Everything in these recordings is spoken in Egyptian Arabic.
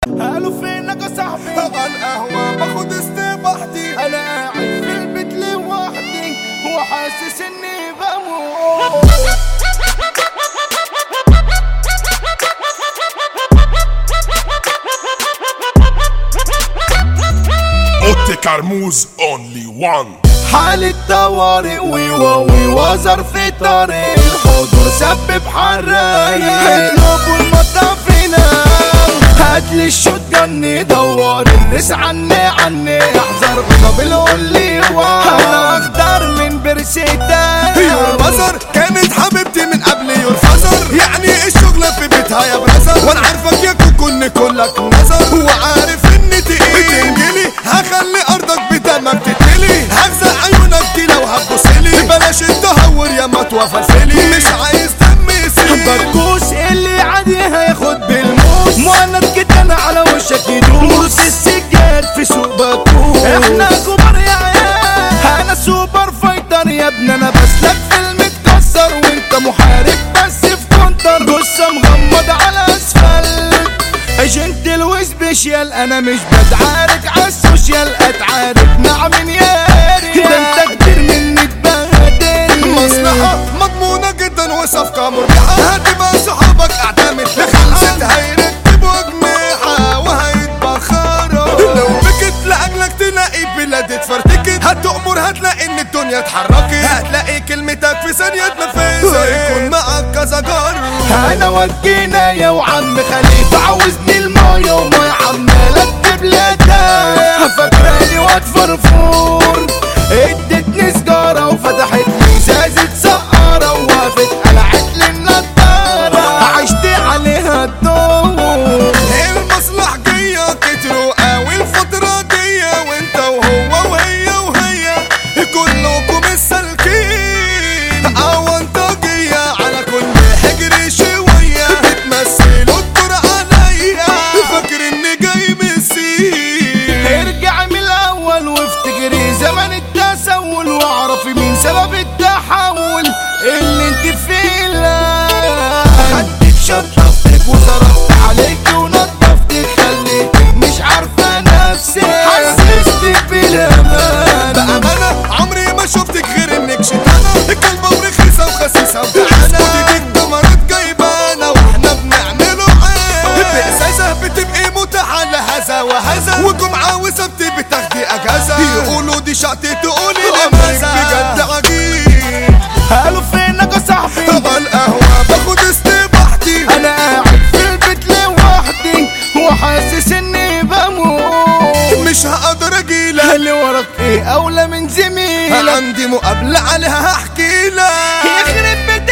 قالوا فينك يا صاحبي على القهوة باخد استباحتي انا قاعد في البيت لوحدي وحاسس اني بموت اوتي كرموز اونلي وان حالة طوارئ ويواوي وزر في طريق الحضور سبب حرايق اطلبوا المطافينا هاتلي الشوت جني دور الناس عني عني احذر قبل قول لي انا اخضر من برسيتك يور بزر كانت حبيبتي من قبل يور فزر يعني الشغلة في بيتها يا برزر وانا عارفك يا كوكو ان كلك نظر وعارف ان تقيل بتنجلي هخلي ارضك بدمك تتملي هغزق عيونك دي لو هتبصلي بلاش التهور يا ما توفلسلي مش عايز دم يسيل بركوس اللي عادي هياخد بالموس مهند كده انا على وشك يدوس السجاد في سوق بكوس احنا كبار يا عيال انا سوبر فايتر يا ابني انا بسلك فيلم اتكسر وانت محارب بس في كونتر جثه مغمض على اسفلت اجنت الوسبيشيال انا مش بتعارك على السوشيال اتعارك مع من ياري ده انت كتير مني تبهدل مصلحة مضمونة جدا وصفقة مربحة هتبقى صحابك اعتمد لخمسة هيركبوا أجنحة وهيتبخروا لو بكت لأجلك تلاقي بلاد اتفرتكت هتؤمر هتلاقي ان الدنيا اتحركت هتلاقي كلمتك في ثانية تنفذ هيكون معاك كذا جار انا وجينا يا وعم خليفه عاوزني المايه وما عمال اكتب لها فاكراني واد فرفور ادتني سجاره وفتحت لي ازازه سقاره ووقفت قلعت لي النضاره عشت عليها الدور المصلحجية كتروا قوي الفترة دي وانت وهو وهي وهي كلكم السالكين اونطاجية على كل حجر شوية بتمثلوا الدور عليا فاكر اني جاي من السين ارجع من الاول وافتكري زمن التسول واعرفي مين سبب التحول اللي انت فيه لا خدت شطفتك وصرفت عليك ونضفتك خليتك مش عارفه نفسك حسستك بالامان بأمانة عمري ما شفتك غير انك شتانة كلبة ورخيصة وخسيسة وجعانة وديك دمرت جايبانا واحنا بنعمله عين بإزازة بتبقي متاحة لهذا وهذا وجمعة وسبت بتاخدي أجازة يقولوا دي شقتي تقولي لماذا بجد عجيب قالوا فينك يا صاحبي على القهوة باخد استباحتي انا قاعد في البيت لوحدي وحاسس اني بموت مش هقدر اجيلك اللي وراك ايه اولى من زميلك عندي مقابلة عليها هحكي لك يخرب بيت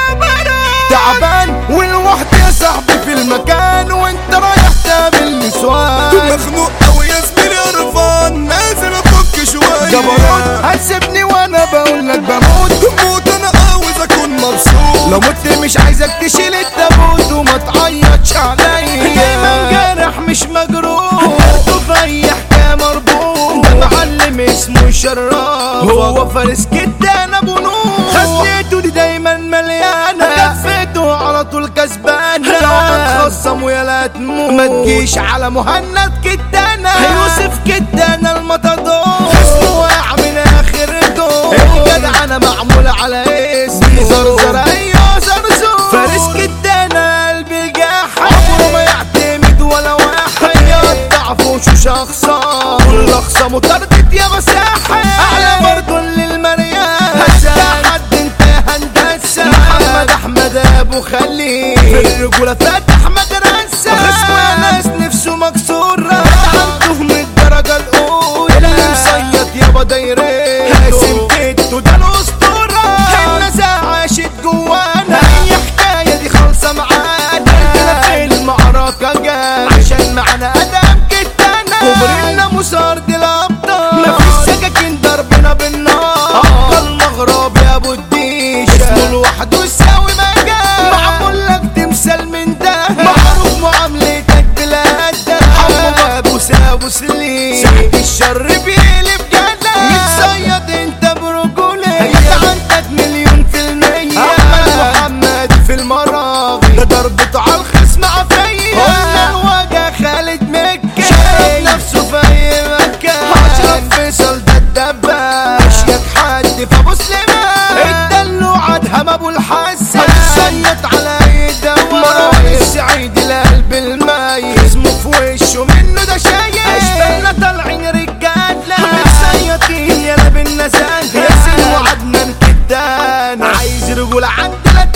الجبروت تعبان والوحدي يا صاحبي في المكان وانت رايح تقابل نسوان مخنوق قوي يا زميلي قرفان نازل افك شوية جبروت هتسيبني وانا بقول لك بموت موت انا عاوز اكون مبسوط لو مت مش عايزك تشيل التابوت وما تعيطش عليا دايما جارح مش مجروح درته في اي حكايه مربوط ده معلم اسمه شراف هو فارس كدان ابو نور خزنته دي دايما مليانه كفته على طول كسبانه لو هتخصم ويا لا تموت ما تجيش على مهند كدانه يوسف كدانه المطادور خصمه واقع من اخر دور الجدع انا معمول على اسمي زرزر ايوه زرزور فارس كدانه قلبي جاح عمره ما يعتمد ولا واحد يقطع في وشه شخصا كل اخصامه طردت يا مساحه اعلى برضه للمريان حتى حد انت يا هندسه محمد احمد ابو خليل في الرجوله فاتح مدرسه خصمه يا ناس نفسه مكسوره عنده من الدرجه الاولى اللي مصيط يابا دايرين قاسم كده ده الاسطوره الناس عاشت جوانا اي حكايه دي خالصه معانا عندنا في المعركه جاي عشان معانا ادم كتانا كبرنا مسارد الابطال مفيش سكاكين ضربنا بالنار ابطال المغرب يا ابو الديشه اسمه لوحده يساوي مجال معمول لك تمثال من ده الرجولة عندنا